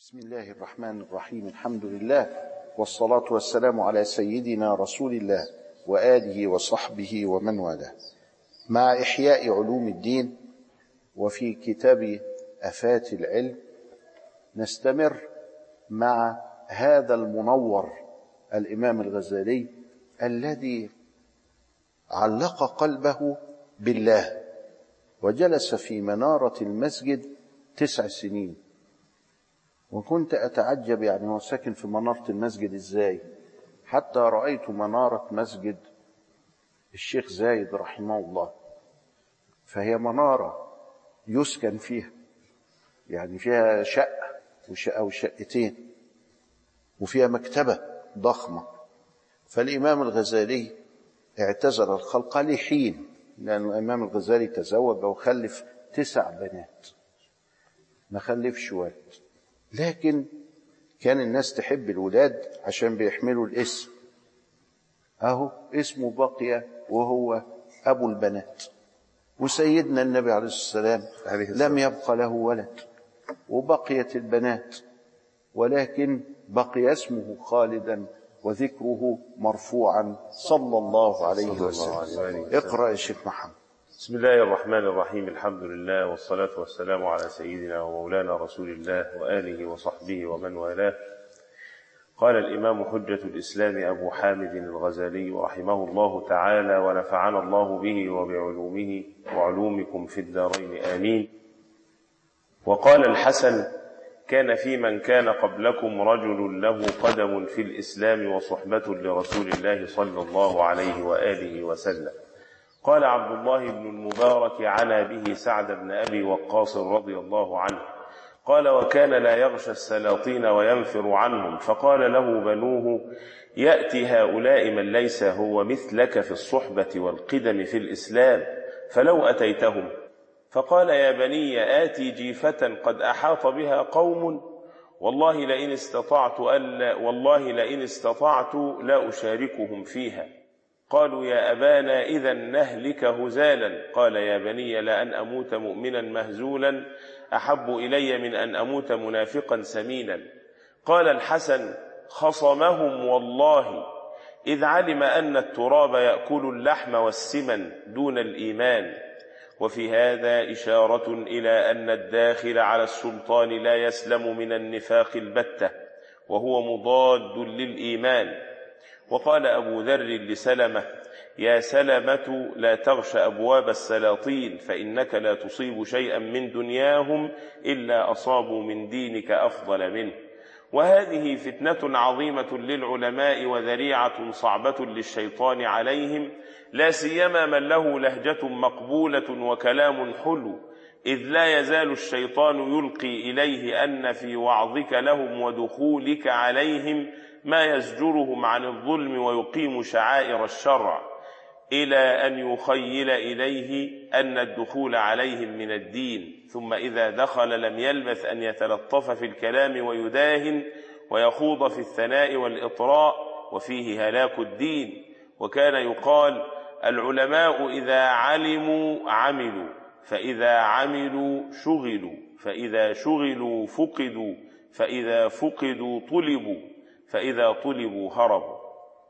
بسم الله الرحمن الرحيم الحمد لله والصلاة والسلام على سيدنا رسول الله وآله وصحبه ومن والاه مع إحياء علوم الدين وفي كتاب أفات العلم نستمر مع هذا المنور الإمام الغزالي الذي علق قلبه بالله وجلس في منارة المسجد تسع سنين وكنت أتعجب يعني هو ساكن في منارة المسجد إزاي حتى رأيت منارة مسجد الشيخ زايد رحمه الله فهي منارة يسكن فيها يعني فيها شقة وشقة وشقتين وفيها مكتبة ضخمة فالإمام الغزالي اعتزل الخلق لحين لأن الإمام الغزالي تزوج وخلف تسع بنات ما خلفش ولد لكن كان الناس تحب الولاد عشان بيحملوا الاسم اهو اسمه بقي وهو ابو البنات وسيدنا النبي عليه السلام عليه السلام. لم يبق له ولد وبقيت البنات ولكن بقي اسمه خالدا وذكره مرفوعا صلى الله عليه صلى الله وسلم عليه وسلم. اقرا يا شيخ محمد بسم الله الرحمن الرحيم الحمد لله والصلاة والسلام على سيدنا ومولانا رسول الله وآله وصحبه ومن والاه قال الإمام حجة الإسلام أبو حامد الغزالي رحمه الله تعالى ونفعنا الله به وبعلومه وعلومكم في الدارين آمين وقال الحسن كان في من كان قبلكم رجل له قدم في الإسلام وصحبة لرسول الله صلى الله عليه وآله وسلم قال عبد الله بن المبارك عنا به سعد بن أبي وقاص رضي الله عنه قال وكان لا يغشى السلاطين وينفر عنهم فقال له بنوه يأتي هؤلاء من ليس هو مثلك في الصحبة والقدم في الإسلام فلو أتيتهم فقال يا بني آتي جيفة قد أحاط بها قوم والله لئن استطعت ألا والله لئن استطعت لا أشاركهم فيها قالوا يا أبانا إذا نهلك هزالا قال يا بني لأن أموت مؤمنا مهزولا أحب إلي من أن أموت منافقا سمينا قال الحسن خصمهم والله إذ علم أن التراب يأكل اللحم والسمن دون الإيمان وفي هذا إشارة إلى أن الداخل على السلطان لا يسلم من النفاق البتة وهو مضاد للإيمان وقال أبو ذر لسلمة يا سلمة لا تغش أبواب السلاطين فإنك لا تصيب شيئا من دنياهم إلا أصابوا من دينك أفضل منه وهذه فتنة عظيمة للعلماء وذريعة صعبة للشيطان عليهم لا سيما من له لهجة مقبولة وكلام حلو إذ لا يزال الشيطان يلقي إليه أن في وعظك لهم ودخولك عليهم ما يزجرهم عن الظلم ويقيم شعائر الشرع إلى أن يخيل إليه أن الدخول عليهم من الدين ثم إذا دخل لم يلبث أن يتلطف في الكلام ويداهن ويخوض في الثناء والإطراء وفيه هلاك الدين وكان يقال العلماء إذا علموا عملوا فإذا عملوا شغلوا فإذا شغلوا فقدوا فإذا فقدوا طلبوا فإذا طلبوا هربوا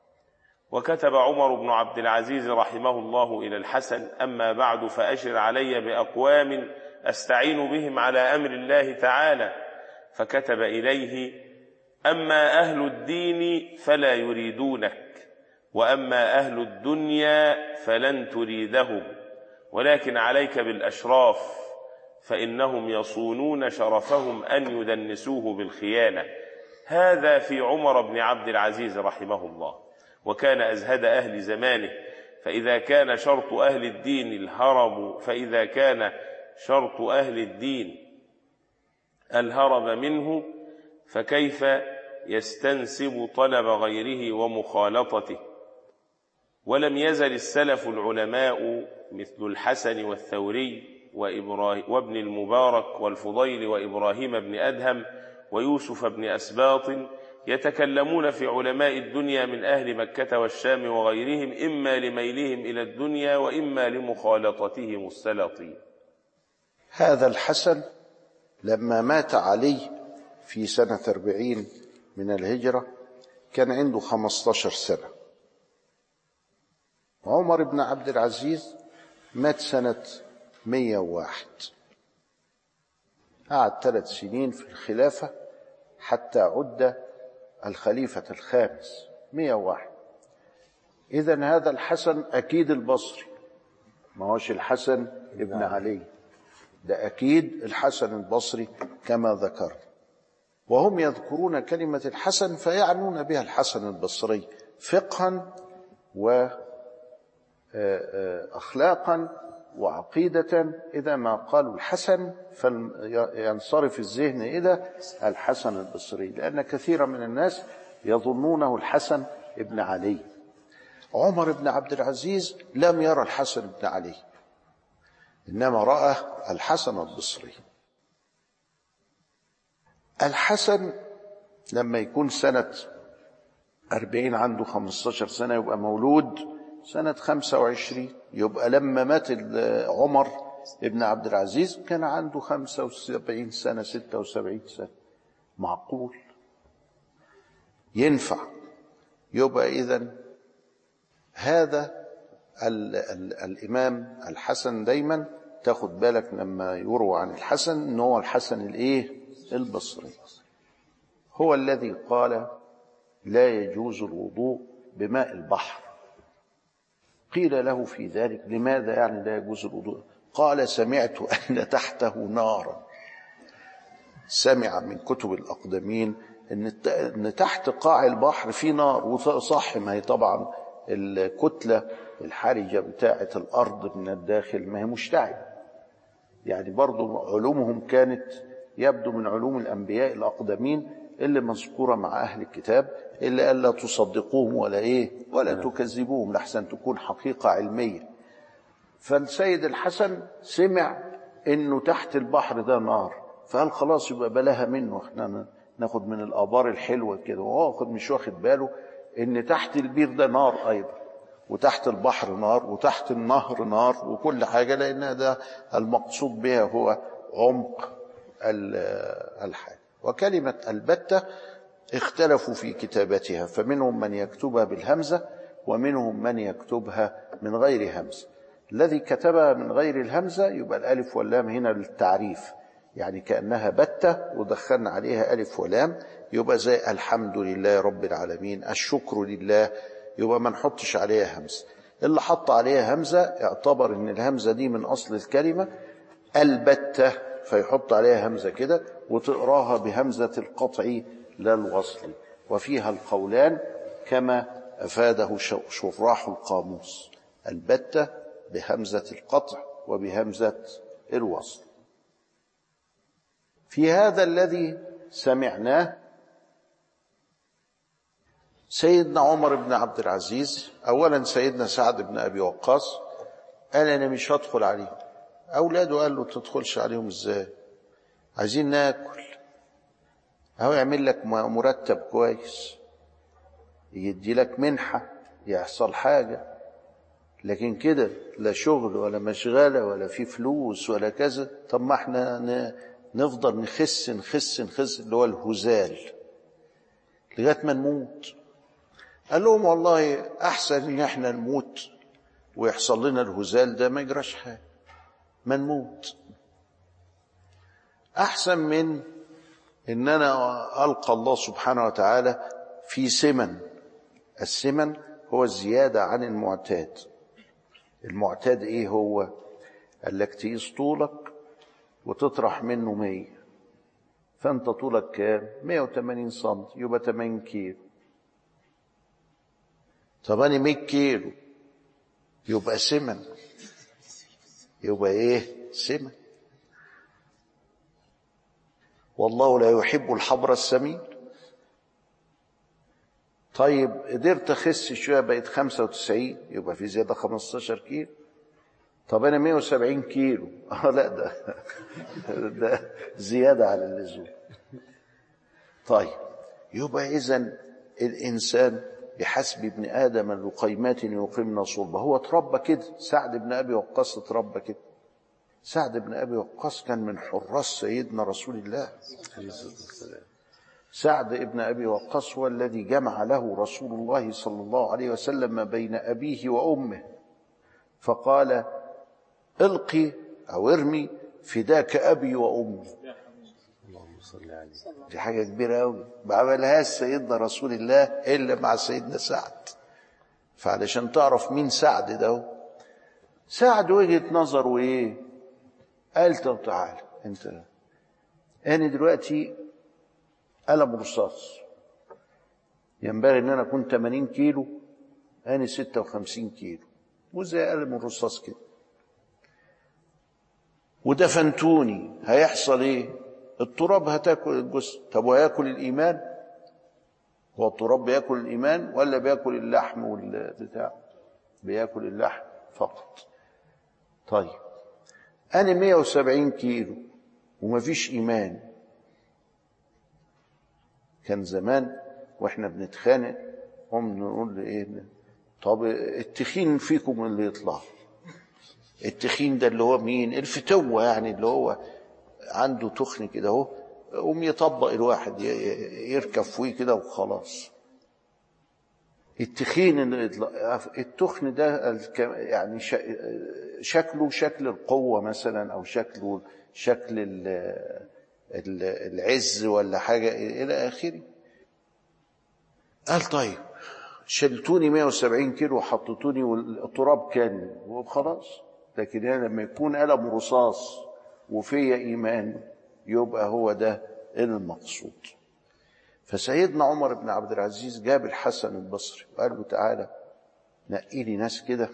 وكتب عمر بن عبد العزيز رحمه الله إلى الحسن أما بعد فأشر علي بأقوام أستعين بهم على أمر الله تعالى فكتب إليه أما أهل الدين فلا يريدونك وأما أهل الدنيا فلن تريدهم ولكن عليك بالأشراف فإنهم يصونون شرفهم أن يدنسوه بالخيانة هذا في عمر بن عبد العزيز رحمه الله وكان أزهد أهل زمانه فإذا كان شرط أهل الدين الهرب فإذا كان شرط أهل الدين الهرب منه فكيف يستنسب طلب غيره ومخالطته ولم يزل السلف العلماء مثل الحسن والثوري وإبراهيم وابن المبارك والفضيل وإبراهيم بن أدهم ويوسف بن أسباط يتكلمون في علماء الدنيا من أهل مكة والشام وغيرهم إما لميلهم إلى الدنيا وإما لمخالطتهم السلاطين هذا الحسن لما مات علي في سنة أربعين من الهجرة كان عنده خمستاشر سنة عمر بن عبد العزيز مات سنة مية وواحد قعد ثلاث سنين في الخلافة حتى عد الخليفة الخامس مية وواحد إذا هذا الحسن أكيد البصري ما هوش الحسن ابن علي ده أكيد الحسن البصري كما ذكرت وهم يذكرون كلمة الحسن فيعنون بها الحسن البصري فقها وأخلاقا وعقيدة إذا ما قالوا الحسن فينصرف الذهن إلى الحسن البصري لأن كثيرا من الناس يظنونه الحسن ابن علي عمر بن عبد العزيز لم يرى الحسن بن علي إنما رأى الحسن البصري الحسن لما يكون سنة أربعين عنده خمستاشر سنة يبقى مولود سنة خمسة وعشرين يبقى لما مات عمر ابن عبد العزيز كان عنده خمسة وسبعين سنة ستة وسبعين سنة معقول ينفع يبقى إذن هذا ال ال الإمام الحسن دايما تاخد بالك لما يروى عن الحسن ان هو الحسن الايه البصري هو الذي قال لا يجوز الوضوء بماء البحر قيل له في ذلك لماذا يعني لا يجوز الوضوء قال سمعت أن تحته نارا سمع من كتب الأقدمين أن تحت قاع البحر في نار وصح ما هي طبعا الكتلة الحرجة بتاعة الأرض من الداخل ما هي مشتعلة يعني برضو علومهم كانت يبدو من علوم الأنبياء الأقدمين اللي مذكورة مع أهل الكتاب اللي قال لا تصدقوهم ولا إيه ولا تكذبوهم لحسن تكون حقيقة علمية فالسيد الحسن سمع إنه تحت البحر ده نار فقال خلاص يبقى بلاها منه احنا ناخد من الآبار الحلوة كده وهو مش واخد باله إن تحت البير ده نار أيضا وتحت البحر نار وتحت النهر نار وكل حاجة لأن ده المقصود بها هو عمق الحاجة وكلمة البتة اختلفوا في كتابتها فمنهم من يكتبها بالهمزة ومنهم من يكتبها من غير همزة الذي كتبها من غير الهمزة يبقى الألف واللام هنا للتعريف يعني كأنها بتة ودخلنا عليها ألف ولام يبقى زي الحمد لله رب العالمين الشكر لله يبقى ما نحطش عليها همزة اللي حط عليها همزة اعتبر ان الهمزة دي من أصل الكلمة البتة فيحط عليها همزة كده وتقراها بهمزة القطع لا الوصل وفيها القولان كما أفاده شراح القاموس البتة بهمزة القطع وبهمزة الوصل في هذا الذي سمعناه سيدنا عمر بن عبد العزيز اولا سيدنا سعد بن ابي وقاص قال انا مش هدخل عليهم اولاده قال له تدخلش عليهم ازاي عايزين ناكل هو يعمل لك مرتب كويس يدي لك منحة يحصل حاجة لكن كده لا شغل ولا مشغلة ولا في فلوس ولا كذا طب ما احنا نفضل نخس نخس نخس اللي هو الهزال لغاية ما نموت قال لهم والله احسن ان احنا نموت ويحصل لنا الهزال ده ما يجراش حاجه ما نموت احسن من ان انا القى الله سبحانه وتعالى في سمن السمن هو الزياده عن المعتاد المعتاد ايه هو قال لك تقيس طولك وتطرح منه 100 فانت طولك كام 180 سم يبقى 80 كيلو طب انا 100 كيلو يبقى سمن يبقى ايه سمن والله لا يحب الحبر السمين طيب قدرت اخس شويه بقيت 95 يبقى في زياده 15 كيلو طب انا 170 كيلو اه لا ده ده زياده على اللزوم طيب يبقى اذا الانسان بحسب ابن ادم لقيمات يقيمن صلبه هو اتربى كده سعد بن ابي وقاص اتربى كده سعد بن ابي وقاص كان من حراس سيدنا رسول الله سعد ابن أبي وقاص هو الذي جمع له رسول الله صلى الله عليه وسلم بين أبيه وأمه فقال القي أو ارمي فداك أبي وأمي اللهم صل عليه دي حاجة كبيرة أوي ما عملهاش سيدنا رسول الله إلا مع سيدنا سعد فعلشان تعرف مين سعد ده هو. سعد وجهة نظره إيه قال طب تعالى أنت أنا دلوقتي قلم رصاص ينبغي ان انا اكون 80 كيلو انا 56 كيلو وزي قلم الرصاص كده ودفنتوني هيحصل ايه التراب هتاكل الجثه طب وياكل الايمان هو التراب بياكل الايمان ولا بياكل اللحم والبتاع بياكل اللحم فقط طيب انا 170 كيلو ومفيش ايمان كان زمان واحنا بنتخانق هم نقول ايه طب التخين فيكم اللي يطلع التخين ده اللي هو مين الفتوة يعني اللي هو عنده تخن كده اهو قوم يطبق الواحد ي- ي- يركب فوقيه كده وخلاص التخين اللي يطلع التخن ده الك- يعني ش- شكله شكل القوة مثلا أو شكله شكل ال- ال- العز ولا حاجة إلى آخره قال طيب شلتوني 170 كيلو وحطيتوني والتراب كان وخلاص لكن انا لما يكون قلم رصاص وفيا ايمان يبقى هو ده المقصود فسيدنا عمر بن عبد العزيز جاب الحسن البصري وقال له تعالى نقي لي ناس كده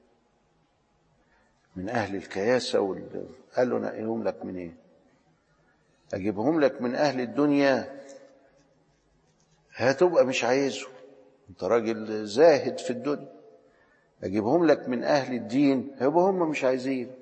من اهل الكياسه وال... قال له نقيهم لك منين إيه؟ اجيبهم لك من اهل الدنيا هتبقى مش عايزه انت راجل زاهد في الدنيا اجيبهم لك من اهل الدين هيبقوا هم مش عايزين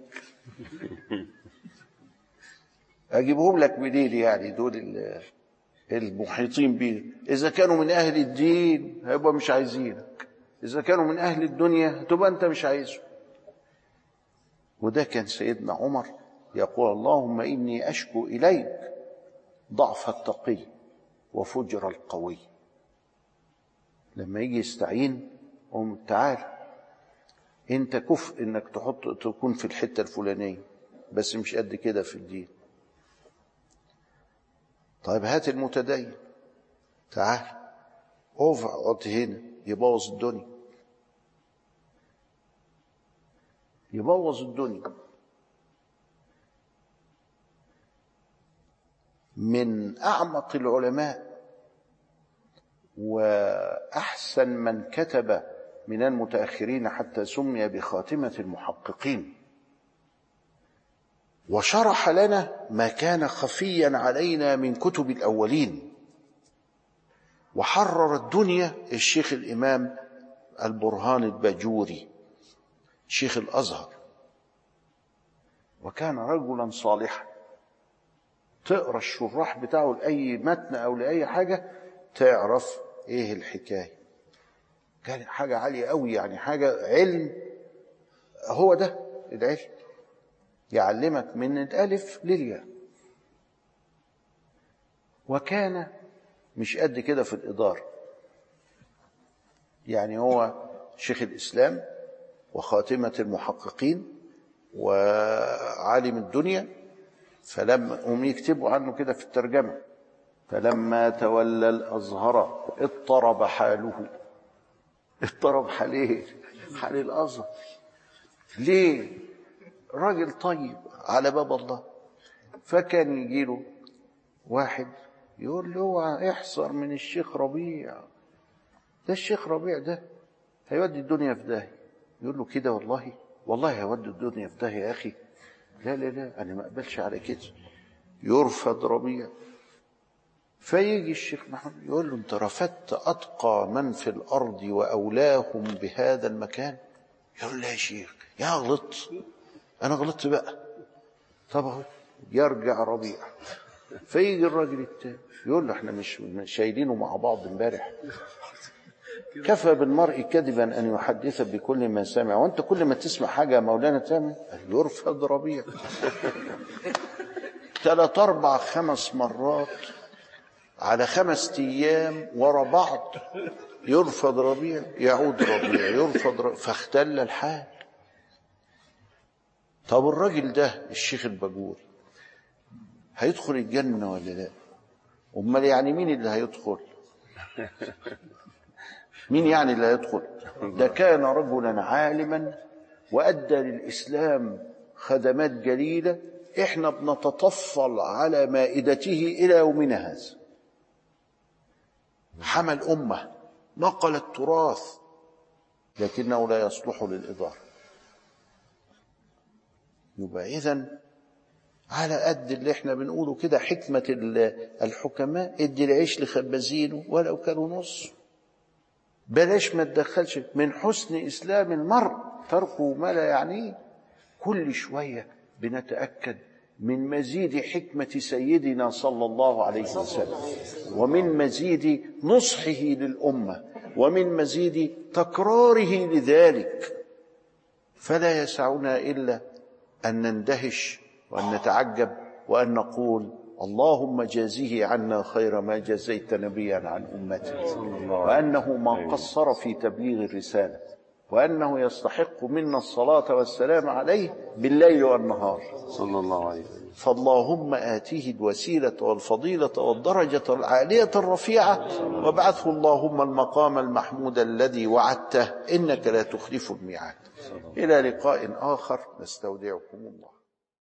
اجيبهم لك منين يعني دول ال- المحيطين بيه اذا كانوا من اهل الدين هيبقوا مش عايزينك اذا كانوا من اهل الدنيا هتبقى انت مش عايزه وده كان سيدنا عمر يقول اللهم اني اشكو اليك ضعف التقي وفجر القوي لما يجي يستعين قوم تعال انت كفء انك تحط تكون في الحته الفلانيه بس مش قد كده في الدين طيب هات المتدين تعال اقف اقعد هنا يبوظ الدنيا يبوظ الدنيا من اعمق العلماء واحسن من كتب من المتاخرين حتى سمي بخاتمه المحققين وشرح لنا ما كان خفيا علينا من كتب الاولين وحرر الدنيا الشيخ الامام البرهان الباجوري شيخ الازهر وكان رجلا صالحا تقرا الشراح بتاعه لاي متن او لاي حاجه تعرف ايه الحكايه كان حاجه عاليه قوي يعني حاجه علم هو ده العلم يعلمك من الالف للياء وكان مش قد كده في الاداره يعني هو شيخ الاسلام وخاتمه المحققين وعالم الدنيا فلما هم يكتبوا عنه كده في الترجمه فلما تولى الازهر اضطرب حاله اضطرب حاله حال الازهر ليه راجل طيب على باب الله فكان يجي له واحد يقول له اوعى احذر من الشيخ ربيع ده الشيخ ربيع ده هيودي الدنيا في داهيه يقول له كده والله والله هيودي الدنيا في داهيه يا اخي لا لا لا انا ما اقبلش على كده يرفض ربيع فيجي الشيخ محمد يقول له انت رفضت اتقى من في الارض واولاهم بهذا المكان يقول له لا يا شيخ يا غلطت انا غلطت بقى طب اهو يرجع ربيع فيجي الراجل التاني يقول له احنا مش مش شايلينه مع بعض امبارح كفى بالمرء كذبا ان يحدث بكل ما سمع وانت كل ما تسمع حاجه يا مولانا تعمل يرفض ربيع ثلاث اربع خمس مرات على خمس أيام ورا بعض يرفض ربيع يعود ربيع يرفض ربيع فاختل الحال طب الراجل ده الشيخ البجوري هيدخل الجنة ولا لا أمال يعني مين اللي هيدخل مين يعني اللي هيدخل ده كان رجلا عالما وأدى للإسلام خدمات جليلة إحنا بنتطفل على مائدته إلى يومنا هذا حمل أمة نقل التراث لكنه لا يصلح للإدارة يبقى إذن على قد اللي احنا بنقوله كده حكمة الحكماء ادي العيش لخبازينه ولو كانوا نص بلاش ما تدخلش من حسن إسلام المرء تركه ما لا يعنيه كل شوية بنتأكد من مزيد حكمة سيدنا صلى الله عليه وسلم ومن مزيد نصحه للأمة ومن مزيد تكراره لذلك فلا يسعنا إلا أن نندهش وأن نتعجب وأن نقول اللهم جازه عنا خير ما جزيت نبيا عن أمته وأنه ما قصر في تبليغ الرسالة وأنه يستحق منا الصلاة والسلام عليه بالليل والنهار صلى الله عليه وسلم فاللهم آتيه الوسيلة والفضيلة والدرجة العالية الرفيعة وابعثه اللهم المقام المحمود الذي وعدته إنك لا تخلف الميعاد إلى لقاء آخر نستودعكم الله